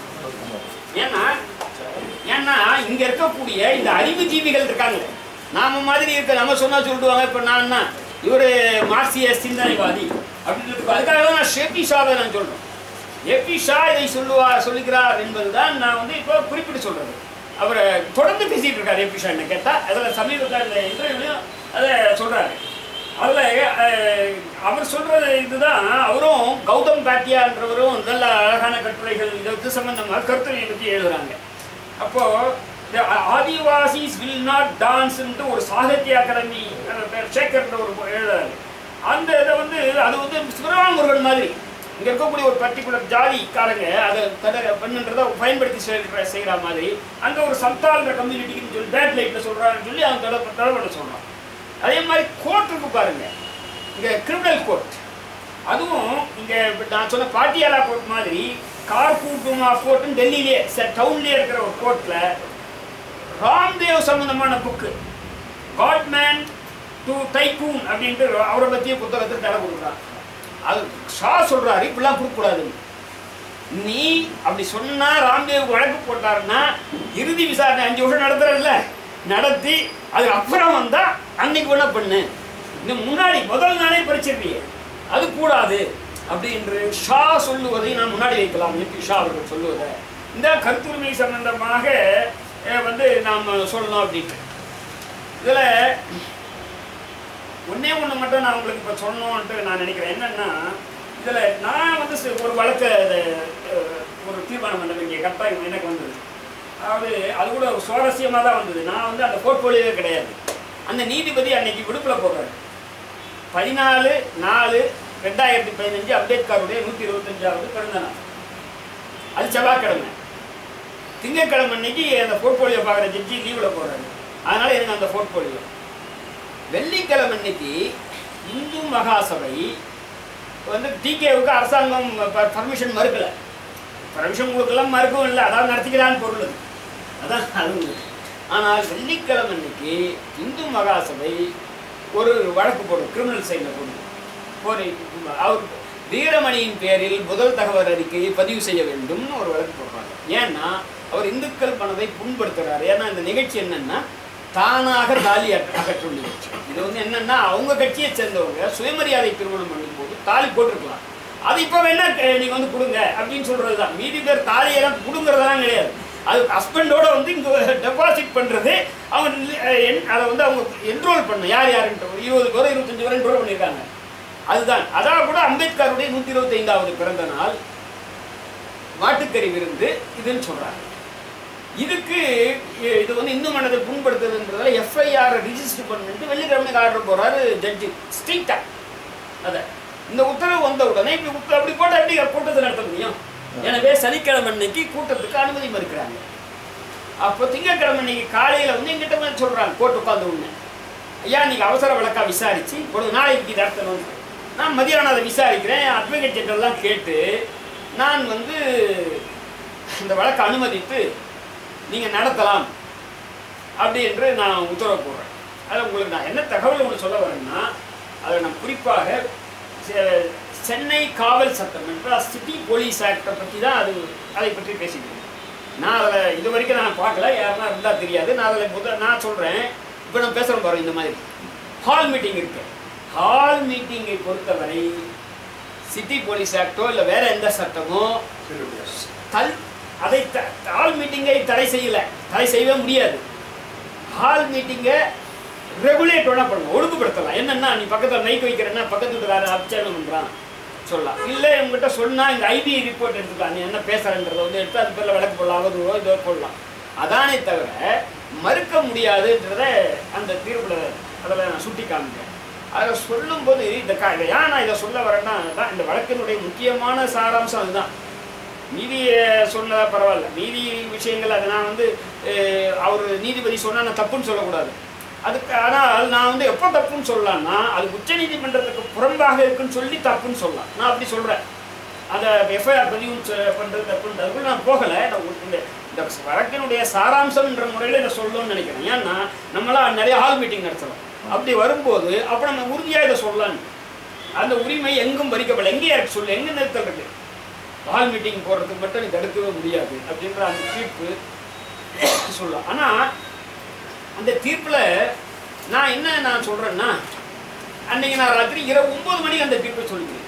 ஏன்னா ஏன்னா இங்க இருக்கக்கூடிய இந்த அறிவுஜீவிகள் இருக்காங்களே நாம மாதிரி இருக்க நம்ம சொன்னா சொல்லிடுவாங்க இப்ப நான் என்ன இவரு மார்க்சிய சிந்தனைவாதி அப்படின்னு இருக்கு. அதுக்காக தான் நான் ஷேபி ஷாவை நான் சொல்றேன் ஏபி ஷா இதை சொல்லுவா சொல்லுகிறார் என்பதுதான் நான் வந்து இப்போ குறிப்பிட்டு சொல்றது அவர் தொடர்ந்து பேசிட்டு இருக்காரு ஏபி ஷா என்ன கேட்டா அதில் சமீபத்தில் இன்டர்வியூலையும் அதை சொல்றாரு அதில் அஹ், அவர் சொல்றது இதுதான் அவரும் கௌதம் பாட்டியான்றவரும் நல்ல அழகான கட்டுரைகள் இது சம்பந்தமாக கருத்துரையை பற்றி எழுதுறாங்க அப்போ இந்த ஆதிவாசிஸ் வில் நாட் டான்ஸ்ன்ட்டு ஒரு சாகித்ய அகாடமி அந்த பேர் சேகர்ன்ற ஒரு எழுதுறாரு அந்த இதை வந்து அது வந்து சிவராம முருகன் மாதிரி இங்க இருக்கக்கூடிய ஒரு பர்டிகுலர் ஜாதிக்காரங்க அதை தட பண்ணுன்றதை பயன்படுத்தி செய்கிற செய்கிற மாதிரி அங்க ஒரு சந்தால்ன்ற கம்யூனிட்டிக்குன்னு சொல்லி பேட் லைட்ல சொல்றான்னு சொல்லி அவன் தடை தடை பண்ண சொல்றான் அதே மாதிரி கோர்ட் இருக்கு பாருங்க இங்க கிரிமினல் கோர்ட் அதுவும் இங்க இப்ப நான் சொன்ன பாட்டியாலா கோர்ட் மாதிரி கார்கூட்டுமா கோர்ட்னு டெல்லியிலே டவுன்லேயே இருக்கிற ஒரு கோர்ட்ல ராம்தேவ் சம்பந்தமான புக்கு காட்மேன் டு டைகூன் அப்படின்ட்டு அவரை பற்றிய புத்தகத்துக்கு தடை கொடுக்குறான் அது ஷா சொல்றாரு இப்படிலாம் கொடுக்கக்கூடாதுன்னு நீ அப்படி சொன்னா ராம்தேவ் வழக்கு போட்டாருன்னா இறுதி விசாரணை அஞ்சு வருஷம் நடத்துறல்ல நடத்தி அதுக்கு அப்புறம் வந்தா அன்னைக்கு வேணா பண்ணு இந்த முன்னாடி முதல் நாளே படிச்சிருப்பியே அது கூடாது அப்படின்று ஷா சொல்லுவதை நான் முன்னாடி வைக்கலாம் எம்பி ஷா அவர்கள் சொல்லுவதை இந்த கருத்துரிமை சம்பந்தமாக அஹ், வந்து நாம் சொல்லணும் அப்படின்ட்டு இதில் ஒண்ணே ஒன்று மட்டும் நான் உங்களுக்கு இப்போ சொல்லணும்ன்ட்டு நான் நினைக்கிறேன் என்னன்னா இதில் நான் வந்து சி- ஒரு வழக்கு அது, அஹ், ஒரு தீர்மானம் பண்ண வேண்டிய கட்டாயம் எனக்கு வந்தது அதாவது அது கூட சுவாரஸ்யமாக தான் வந்தது நான் வந்து அந்த போர்ட்போலியோவே கிடையாது அந்த நீதிபதி அன்னைக்கு விடுப்பில் போடுறாரு பதினாலு நாலு ரெண்டாயிரத்தி பதினஞ்சு அம்பேத்கருடைய நூற்றி இருபத்தஞ்சாவது பிறந்த நாள் அது செவ்வாய்க்கிழமை திங்கட்கிழமை அன்னைக்கு அந்த போர்ட்போலியோ பார்க்குற ஜட்ஜி லீவில் போடுறாரு அதனால எனக்கு அந்த போர்ட்போலியோ வெள்ளிக்கிழமை அன்னைக்கு இந்து மகாசபை வந்து டிகேவுக்கு அரசாங்கம் பர்மிஷன் மறுக்கல பர்மிஷன் கொடுக்கலாம் மறுக்கவும் இல்லை அதான் நடத்திக்கிறான்னு பொருள் அது. அதான் அது ஒண்ணு. ஆனால் வெள்ளிக்கிழமை அன்னைக்கு இந்து மகாசபை ஒரு வழக்கு போடும் கிரிமினல் சைடில் போடும் ஒரு அவர் வீரமணியின் பேரில் முதல் தகவல் அறிக்கையை பதிவு செய்ய வேண்டும்னு ஒரு வழக்கு போடுறாங்க ஏன்னா அவர் இந்துக்கள் மனதை புண்படுத்துறாரு ஏன்னா இந்த நிகழ்ச்சி என்னன்னா தானாக தாலி அக- அகற்றும் நிகழ்ச்சி இது வந்து என்னன்னா அவங்க கட்சியை சேர்ந்தவங்க சுயமரியாதை திருமணம் பண்ணும்போது தாலி போட்டிருக்கலாம் அது இப்போ வேணா க- நீங்க வந்து கொடுங்க அப்படின்னு சொல்றது தான் மீதி பேர் தாலியெல்லாம் கொடுங்கறதெல்லாம் கிடையாது அது ஹஸ்பண்டோட வந்து இங்க டெபாசிட் பண்றது அவங்க அஹ், என்- அதை வந்து அவங்க என்ரோல் பண்ண யார் யாருன்ட்டு ஒரு இருபது பேர் இருபத்தஞ்சு பேர் என்ரோல் பண்ணியிருக்காங்க அதுதான் அதான் கூட அம்பேத்கருடைய நூற்றி இருபத்தைந்தாவது பிறந்த நாள் மாட்டுக்கறி விருந்து இதுன்னு சொல்றாங்க இதுக்கு இ- இது வந்து இந்து மனதை புண்படுத்துதுன்றதால எஃப்ஐஆர் ரிஜிஸ்டர் பண்ணிட்டு வெள்ளிக்கிழமைக்கு ஆர்டர் போறாரு ஜட்ஜி ஸ்ட்ரிக்டா அதை இந்த உத்தரவு வந்த உடனே இப்படி உத்த- அப்படி போட்டா எப்படி கூட்டத்தை நடத்த முடியும் எனவே சனிக்கிழமை அன்னைக்கு கூட்டத்துக்கு அனுமதி மறுக்கிறாங்க அப்போ திங்கட்கிழமை இன்னைக்கு காலையில் வந்து எங்கிட்ட வந்து சொல்கிறாங்க கோர்ட் உட்காந்து உடனே ஐயா நீங்கள் அவசர வழக்கா விசாரிச்சு ஒரு நாளைக்கு நடத்தணும் நான் மதியானம் அதை விசாரிக்கிறேன் அட்வொகேட் ஜெனரல்லாம் கேட்டு நான் வந்து இந்த வழக்கை அனுமதித்து நீங்கள் நடத்தலாம் அப்படி என்று நான் உத்தரவு போடுறேன் அதில் உங்களுக்கு நான் என்ன தகவல் உங்களுக்கு சொல்ல வரேன்னா அதை நான் குறிப்பாக செ- சென்னை காவல் சட்டம் என்ற சிட்டி போலீஸ் ஆக்டை பற்றி தான் அது அதை பற்றி பேசிக்கிறேன் நான் அதில் இது வரைக்கும் நான் பார்க்கல யாருன்னா இருந்தால் தெரியாது நான் அதில் முத நான் சொல்கிறேன் இப்போ நான் பேசுகிறோம் பாருங்க இந்த மாதிரி ஹால் மீட்டிங் இருக்கு ஹால் மீட்டிங்கை பொறுத்தவரை சிட்டி போலீஸ் ஆக்டோ இல்லை வேற எந்த சட்டமோ தல் அதை த- ஹால் மீட்டிங்கை தடை செய்யல தடை செய்யவே முடியாது ஹால் மீட்டிங்கை ரெகுலேட் வேணா பண்ணணும் ஒழுங்குபடுத்தலாம் என்னன்னா நீ பக்கத்தில் மைக் வைக்கிறேன்னா பக்கத்து வீட்டுக்காரன் அப்சேனம் பண்ணுறான் சொல்லலாம் இல்லை உங்ககிட்ட சொன்னா இந்த ஐபி ரிப்போர்ட் எடுத்துக்கலாம் நீ என்ன பேசுறன்றதை வந்து எடுத்து அது பேரில் விளக்கு போடலாம் அவதூறோ இதோ போடலாம் அதானே தவிர மறுக்க முடியாதுன்றத அந்த தீர்ப்புல அதில் நான் சுட்டி காமிக்கிறேன் அதை சொல்லும்போது இந்த கா இதை ஏன் நான் இதை சொல்ல வரேன்னா தான் இந்த வழக்கினுடைய முக்கியமான சாராம்சம் அதுதான் மீதி சொன்னதா பரவாயில்ல மீதி விஷயங்கள் அது நான் வந்து அவர் நீதிபதி சொன்னா நான் தப்புன்னு சொல்லக்கூடாது அதுக்கு ஆனால் நான் வந்து எப்போ தப்புன்னு சொல்லலாம்னா அது உச்ச நீதிமன்றத்துக்கு புறம்பாக இருக்குன்னு சொல்லி தப்புன்னு சொல்லலாம் நான் அப்படி சொல்கிறேன் அதை எஃப்ஐஆர் பதிவு செ- பண்றது தப்புன்னு அதுக்குள்ள நான் போகலை நான் ஒரு- இந்த இந்த வழக்கினுடைய சாராம்சம்ன்ற முறையில் இதை சொல்லணும்னு நினைக்கிறேன் ஏன்னா நம்மளாம் நிறைய ஹால் மீட்டிங் நடத்துகிறோம் அப்படி வரும்போது அப்போ நம்ம உறுதியாக இதை சொல்லலாம் அந்த உரிமை எங்கும் பறிக்கப்படல எங்கேயா இருக்கு சொல்லு எங்கே நிறுத்தல் இருக்கு ஹால் மீட்டிங் போடுறதுக்கு மட்டும் நீ தடுக்கவே முடியாது அப்படின்ற அந்த தீர்ப்பு சொல்லலாம் ஆனால் அந்த தீர்ப்பில் நான் என்ன நான் சொல்கிறேன்னா அன்னைக்கு நான் ராத்திரி இரவு ஒன்பது மணிக்கு அந்த தீர்ப்பை சொல்லிக்கிறேன்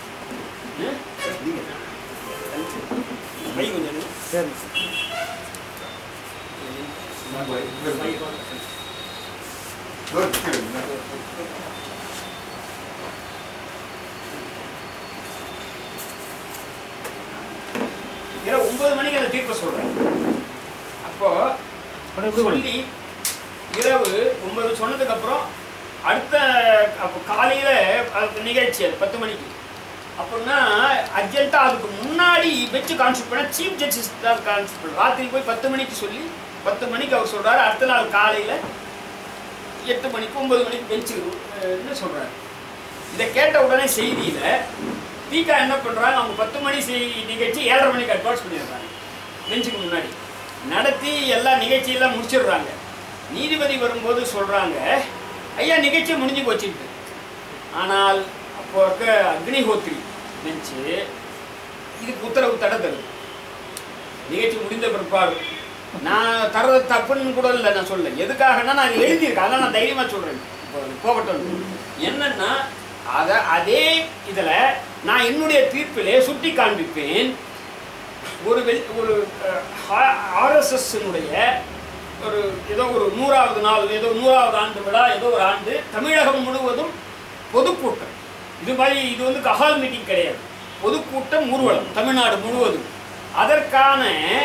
ம்? நீங்க என்ன? மை கொஞ்சம் எடுங்க. சரி மை கொஞ்சம். இரவு ஒன்பது மணிக்கு அந்த தீர்ப்பை சொல்கிறேன் அப்போ சொல்லி இரவு ஒன்பது சொன்னதுக்கு அப்புறம் அடுத்த அப்போ காலையில அது நிகழ்ச்சி அது பத்து மணிக்கு அப்படின்னா அர்ஜென்ட்டா அதுக்கு முன்னாடி பெஞ்சு கான்ஸ்டியூட் பண்ண சீஃப் ஜஸ்டிஸ் தான் கான்ஸ்டியூட் பண்ண ராத்திரி போய் பத்து மணிக்கு சொல்லி பத்து மணிக்கு அவர் சொல்றாரு அடுத்த நாள் காலையில எட்டு மணிக்கு ஒன்பது மணிக்கு பெஞ்சு என்ன சொல்றாரு இதை கேட்ட உடனே செய்தியில தீகா என்ன பண்றாங்க அவங்க பத்து மணி செய் நிகழ்ச்சி ஏழரை மணிக்கு அட்வான்ஸ் பண்ணிடுறாங்க பெஞ்சுக்கு முன்னாடி நடத்தி எல்லா நிகழ்ச்சியெல்லாம் முடிச்சிடுறாங்க நீதிபதி வரும்போது சொல்றாங்க ஐயா நிகழ்ச்சி முடிஞ்சு போச்சுட்டு ஆனால் அப்போ இருக்க அக்னிஹோத்ரி பெஞ்சு இதுக்கு உத்தரவு தடை தருது நிகழ்ச்சி முடிந்த பிற்பாடு நான் தர்றது தப்புன்னு கூட இல்லை நான் சொல்ல எதுக்காகனா நான் எழுதியிருக்கேன் அதான் நான் தைரியமாக சொல்கிறேன் இப்போ போகட்டும் என்னன்னா அதை அதே இதில் நான் என்னுடைய தீர்ப்பிலே சுட்டி காண்பிப்பேன் ஒரு வெள் ஒரு ஆர்எஸ்எஸ்னுடைய ஒரு ஏதோ ஒரு நூறாவது நாள் ஏதோ நூறாவது ஆண்டு விழா ஏதோ ஒரு ஆண்டு தமிழகம் முழுவதும் பொதுக்கூட்டம் இது மாதிரி இது வந்து கஹால் மீட்டிங் கிடையாது பொதுக்கூட்டம் ஊர்வலம் தமிழ்நாடு முழுவதும் அதற்கான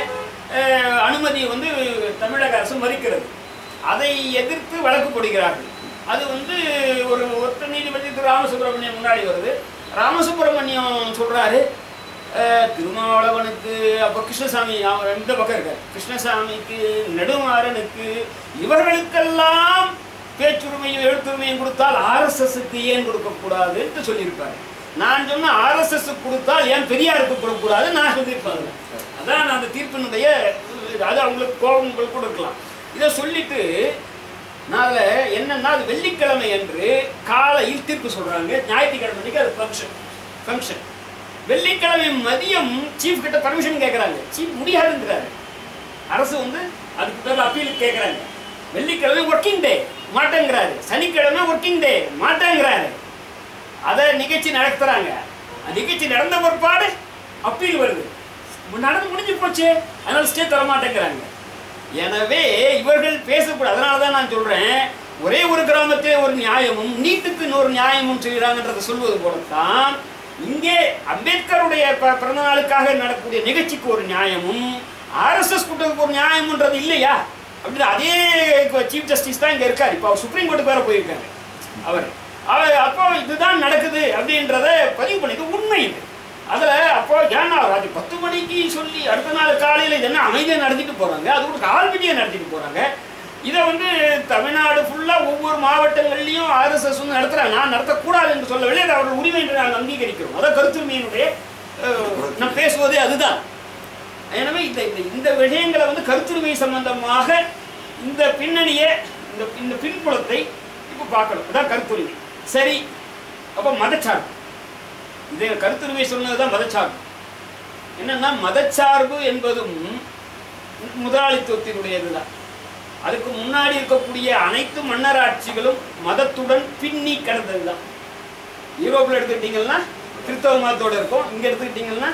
அஹ், அனுமதியை வந்து தமிழக அரசு மறுக்கிறது அதை எதிர்த்து வழக்கு போடுகிறார்கள் அது வந்து ஒரு ஒத்த நீதிபதி திரு ராமசுப்ரமணியம் முன்னாடி வருது ராமசுப்ரமணியம் சொல்றாரு அஹ், திருமாவளவனுக்கு அப்போ கிருஷ்ணசாமி அவன் இந்த பக்கம் இருக்கார் கிருஷ்ணசாமிக்கு நெடுமாறனுக்கு இவர்களுக்கெல்லாம் பேச்சுரிமையும் எழுத்துரிமையும் கொடுத்தால் ஆர்எஸ்எஸ்க்கு ஏன் கொடுக்கக்கூடாதுன்னு சொல்லியிருப்பாரு நான் சொன்ன ஆர்எஸ்எஸ் கொடுத்தால் ஏன் பெரியாருக்கு கொடுக்கக்கூடாது நான் சொல்லியிருப்பாங்க அதான் நான் அந்த தீர்ப்பினுடைய இது. அது அவங்களுக்கு கோபம் உங்களுக்கு கூட இருக்கலாம் இதை சொல்லிட்டு நான் அதில் என்னன்னா அது வெள்ளிக்கிழமை அன்று காலையில் தீர்ப்பு சொல்றாங்க ஞாயிற்றுக்கிழமை அன்னைக்கு அது ஃபங்க்ஷன் ஃபங்க்ஷன் வெள்ளிக்கிழமை மதியம் சீஃப் கிட்ட பர்மிஷன் கேட்குறாங்க சீஃப் முடியாதுங்கிறாரு அரசு வந்து அதுக்கு பேர் அப்பீல் கேட்குறாங்க வெள்ளிக்கிழமை ஒர்க்கிங் டே மாட்டேங்கிறாரு சனிக்கிழமை ஒர்க்கிங் டே மாட்டேங்கிறாரு அதை நிகழ்ச்சி நடத்துறாங்க அந்த நிகழ்ச்சி நடந்த பிற்பாடு அப்பீல் வருது நடந்து முடிஞ்சு போச்சு அதனால ஸ்டே தர மாட்டேங்கிறாங்க எனவே இவர்கள் பேசக்கூடாது அதனால தான் நான் சொல்றேன் ஒரே ஒரு கிராமத்திலே ஒரு நியாயமும் நீட்டுக்கு இன்னொரு நியாயமும் செய்கிறாங்கன்றதை சொல்வது போலத்தான் இங்கே அம்பேத்கருடைய ப- பிறந்த நாளுக்காக நடக்கக்கூடிய நிகழ்ச்சிக்கு ஒரு நியாயமும் ஆர்எஸ்எஸ் கூட்டத்துக்கு ஒரு நியாயம்ன்றது இல்லையா அப்படின்னு அதே சீஃப் ஜஸ்டிஸ் தான் இங்க இருக்காரு இப்போ அவர் சுப்ரீம் கோர்ட்டுக்கு வேற போயிருக்காரு அவர் அவர் அப்போ இதுதான் நடக்குது அப்படின்றத பதிவு பண்ணி இது உண்மை இது அதுல அப்போ ஏன்னா ராஜு பத்து மணிக்கு சொல்லி அடுத்த நாள் காலையில இது என்ன அமைதியா நடத்திட்டு போறாங்க அது கூட கால்விடியா நடத்திட்டு போறாங்க இதை வந்து தமிழ்நாடு ஃபுல்லா ஒவ்வொரு மாவட்டங்கள்லயும் ஆர்எஸ்எஸ் வந்து நடத்துறாங்க நான் நடத்தக்கூடாது என்று சொல்லவில்லை அது அவர்கள் உரிமை என்று நாங்கள் அங்கீகரிக்கிறோம் அதான் கருத்துரிமையினுடைய அஹ், நான் பேசுவதே அதுதான் எனவே இந்த இந்த இந்த விஷயங்களை வந்து கருத்துரிமை சம்பந்தமாக இந்த பின்னணியை இந்த இந்த பின்புலத்தை இப்போ பார்க்கணும் அதான் கருத்துரிமை சரி அப்போ மதச்சார்பு இது கருத்துரிமை சொன்னதுதான் மதச்சார்பு என்னன்னா மதச்சார்பு என்பதும் முதலாளித்துவத்தினுடையதுதான் அதுக்கு முன்னாடி இருக்கக்கூடிய அனைத்து மன்னராட்சிகளும் மதத்துடன் பின்னி கிடந்ததுதான் யூரோப்பில் எடுத்துக்கிட்டீங்கன்னா கிறிஸ்தவ மதத்தோட இருக்கும் இங்க எடுத்துக்கிட்டீங்கன்னா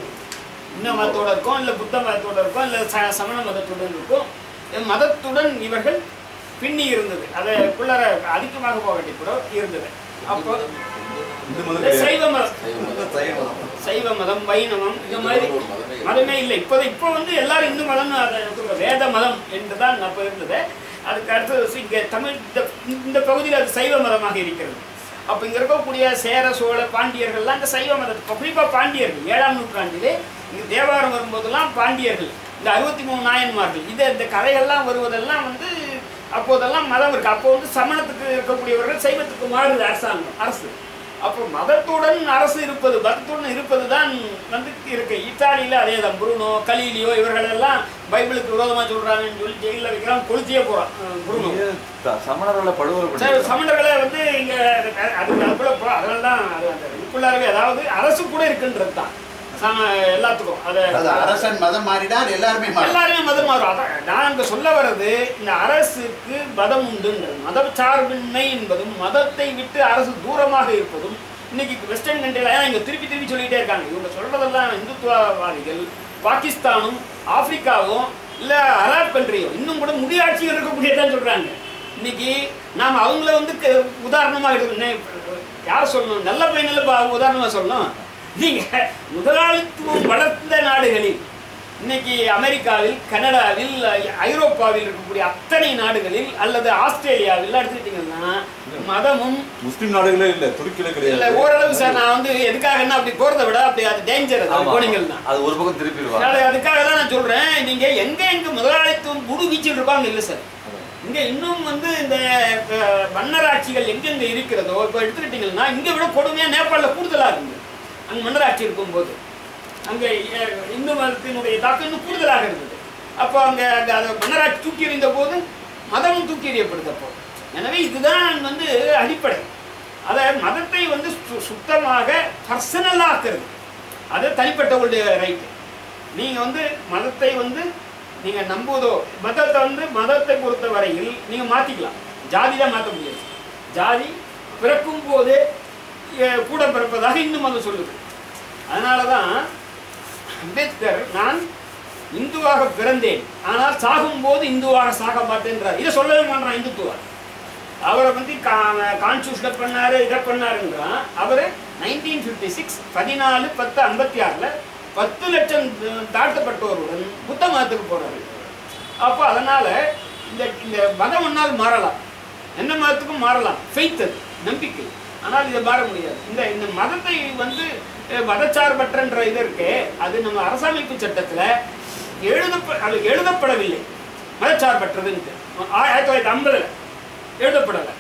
இன்ன மதத்தோட இருக்கும் இல்லை புத்த மதத்தோட இருக்கும் இல்லை ச சமண மதத்துடன் இருக்கும் இந்த மதத்துடன் இவர்கள் பின்னி இருந்தது அதற்குள்ளார அதிகமாக போகட்டி கூட இருந்தது அப்போ இந்து மதம் இந்த கிடையாது. சைவ மதம் சைவம். சைவ மதம் வைணவம் இந்த மாதிரி ஒரு மதமே இல்லை. மதமே இல்லை இப்போ இப்போ வந்து எல்லாரும் இந்து மதம்னு அதை சொல்றோம். வேத மதம் என்று தான் அப்போ இருந்தது அதுக்கு அடுத்தது இங்கே தமிழ் இந்த இந்த பகுதியில் அது சைவ மதமாக இருக்கிறது அப்போ இங்கே இருக்கக்கூடிய சேர சோழ பாண்டியர்கள்லாம் இந்த சைவ மதம் இப்போ குறிப்பாக பாண்டியர்கள் ஏழாம் நூற்றாண்டிலே இங்கே தேவாரம் வரும்போதெல்லாம் பாண்டியர்கள் இந்த அறுபத்தி மூணு நாயன்மார்கள் இது இந்த கதைகள்லாம் வருவதெல்லாம் வந்து அப்போதெல்லாம் மதம் இருக்கு அப்போ வந்து சமணத்துக்கு இருக்கக்கூடியவர்கள் சைவத்துக்கு மாறுது அரசாங்கம் அரசு அப்போ மதத்துடன் அரசு இருப்பது மதத்துடன் இருப்பது தான் வந்து இருக்கு இத்தாலியில அதே தான் புருனோ கலீலியோ இவர்கள் எல்லாம் பைபிளுக்கு விரோதமா சொல்றாங்கன்னு சொல்லி ஜெயிலில் வைக்கிறான் கொளுத்தியே போறான் அஹ் புருனோ நீங்க த- சமணர்களை படுகொலை சரி, பண்ணி சமணர்களை வந்து இங்க அது அதுக்குள்ள போ அதெல்லாம் தான் அது அந்த இதுக்குள்ளாரவே அதாவது அரசு கூட இருக்குன்றது தான் சம எல்லாத்துக்கும் அதை அது அரசன் மதம் மாறினார் எல்லாருமே மாறினார் எல்லாருமே மதம் மாறும் அதான் நான் இங்க சொல்ல வர்றது இந்த அரசுக்கு மதம் உண்டுன்றது மத சார்பின்மை என்பதும் மதத்தை விட்டு அரசு தூரமாக இருப்பதும் இன்னைக்கு வெஸ்டர்ன் கண்ட்ரில இங்க திருப்பி திருப்பி சொல்லிட்டே இருக்காங்க இவங்க சொல்றதெல்லாம் இந்துத்துவவாதிகள் பாகிஸ்தானும் ஆப்பிரிக்காவும் இல்ல அரப் கண்ட்ரியும் இன்னும் கூட முடியாட்சிகள் இருக்கக்கூடியதான் சொல்றாங்க இன்னைக்கு நாம அவங்கள வந்து க- உதாரணமா எடுக்கணும் யார் சொல்லணும் நல்ல பையனில் உதாரணமா சொல்லணும் நீங்க முதலாளித்துவம் வளர்ந்த நாடுகளில் இன்னைக்கு அமெரிக்காவில் கனடாவில் ஐரோப்பாவில் இருக்கக்கூடிய அத்தனை நாடுகளில் அல்லது ஆஸ்திரேலியாவில் எடுத்துக்கிட்டீங்கன்னா மதமும் முஸ்லிம் நாடுகளே இல்ல துருக்கியில இல்ல கிடையாது ஓரளவு சார் நான் வந்து எதுக்காகன்னா அப்படி போறதை விட அப்படி அது டேஞ்சர் அது ஆமா. போனீங்கன்னா அது ஒரு பக்கம் திருப்பிடுவாங்க அது அதுக்காக தான் நான் சொல்றேன் நீங்க எங்க எங்க முதலாளித்துவம் குடு வீச்சில் இருப்பாங்க இல்ல சார் இங்க இன்னும் வந்து இந்த அஹ், மன்னராட்சிகள் எங்கெங்க இருக்கிறதோ இப்போ எடுத்துக்கிட்டீங்கன்னா இங்க விட கொடுமையா நேபாளில் கூடுதலா இருந்து அங்க மன்னராட்சி இருக்கும்போது அங்க அஹ், இந்து மதத்தினுடைய தாக்கம் இன்னும் கூடுதலாக இருந்தது அப்போ அங்க அங்க அந்த மன்னராட்சி தூக்கி எறிந்த போது மதமும் தூக்கி எறியப்படுது அப்போ எனவே இதுதான் வந்து அடிப்படை அதை மதத்தை வந்து சு- சுத்தமாக பர்சனலாக்குறது அது தனிப்பட்டவங்களுடைய ரைட்டு நீங்க வந்து மதத்தை வந்து நீங்க நம்புவதோ மதத்தை வந்து மதத்தை பொறுத்த வரையில் நீங்க மாத்திக்கலாம் ஜாதி தான் மாற்ற முடியாது ஜாதி பிறக்கும் போதே அஹ், கூட பிறப்பதாக இந்து மதம் சொல்லுது அதனால தான் அம்பேத்கர் நான் இந்துவாக பிறந்தேன் ஆனால் சாகும்போது இந்துவாக சாக மாட்டேன்றார் இதை சொல்லவே மாட்டான் இந்துத்துவா அவரை வந்து கான்ஸ்டியூஷனை பண்ணாரு இதை பண்ணாருன்றான் அவர் நைன்டீன் ஃபிஃப்டி சிக்ஸ் பதினாலு பத்து ஐம்பத்தி ஆறில் பத்து லட்சம் தாழ்த்தப்பட்டோருடன் புத்த மதத்துக்கு போறாரு அப்போ அதனால இந்த இந்த மதம் ஒன்னால் மாறலாம் எந்த மதத்துக்கும் மாறலாம் ஃபெய்த் அது நம்பிக்கை ஆனால் இதை மாற முடியாது இந்த இந்த மதத்தை வந்து அஹ், மதச்சார்பற்றன்ற இது இருக்கே அது நம்ம அரசமைப்பு சட்டத்தில் எழுதப்ப அது எழுதப்படவில்லை மதச்சார்பற்றதுன்ட்டு ஆ- ஆயிரத்தி தொள்ளாயிரத்தி ஐம்பதுல எழுதப்படலை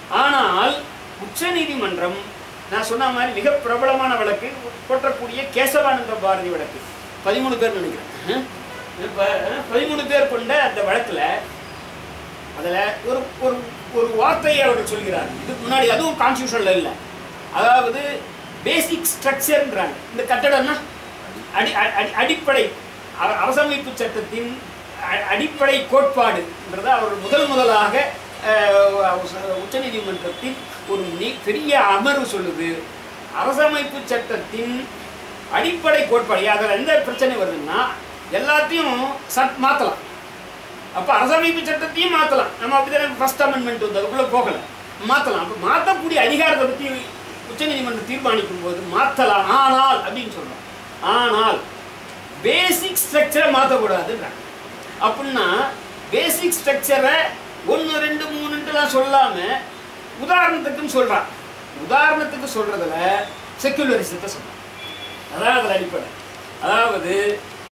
ஆனால் உச்சநீதிமன்றம் நான் சொன்ன மாதிரி மிக பிரபலமான வழக்கு போற்றக்கூடிய கேசவானந்த பாரதி வழக்கு பதிமூணு பேர் நினைக்கிறேன் இப்போ பதிமூணு பேர் கொண்ட அந்த வழக்கில் அதில் ஒரு ஒரு ஒரு வார்த்தையை அவர் சொல்கிறார் இதுக்கு முன்னாடி அதுவும் கான்ஸ்டியூஷனில் இல்லை அதாவது பேசிக் ஸ்ட்ரக்சர்ன்றாங்க இந்த கட்டடம்னா அடி அ- அடி அடிப்படை அர- அரசமைப்பு சட்டத்தின் அ- அடிப்படை கோட்பாடுன்றதை அவர் முதல் முதலாக அஹ், உச்ச- உச்சநீதிமன்றத்தின் ஒரு நீ- பெரிய அமர்வு சொல்லுது அரசமைப்பு சட்டத்தின் அடிப்படை கோட்பாடு அதில் எந்த பிரச்சனை வருதுன்னா எல்லாத்தையும் சட் மாற்றலாம் அப்போ அரசமைப்பு சட்டத்தையும் மாற்றலாம் நம்ம அப்படிதானே ஃபர்ஸ்ட் அமெண்ட்மெண்ட் வந்து அதுக்குள்ளே போகல மாற்றலாம் அப்போ மாற்றக்கூடிய அதிகாரத்தை பற்றி உச்சநீதிமன்றம் தீர்மானிக்கும் போது மாற்றலாம் ஆனால் அப்படின்னு சொல்கிறோம் ஆனால் பேசிக் ஸ்ட்ரக்சரை மாற்றக்கூடாதுன்றாங்க அப்படின்னா பேசிக் ஸ்ட்ரக்சரை ஒன்று ரெண்டு மூணுன்ட்டுலாம் சொல்லாம உதாரணத்துக்குன்னு சொல்றான் உதாரணத்துக்கு சொல்றதுல செக்குலரிசத்தை சொல்றான் அதாவது அதுல அடிப்படை அதாவது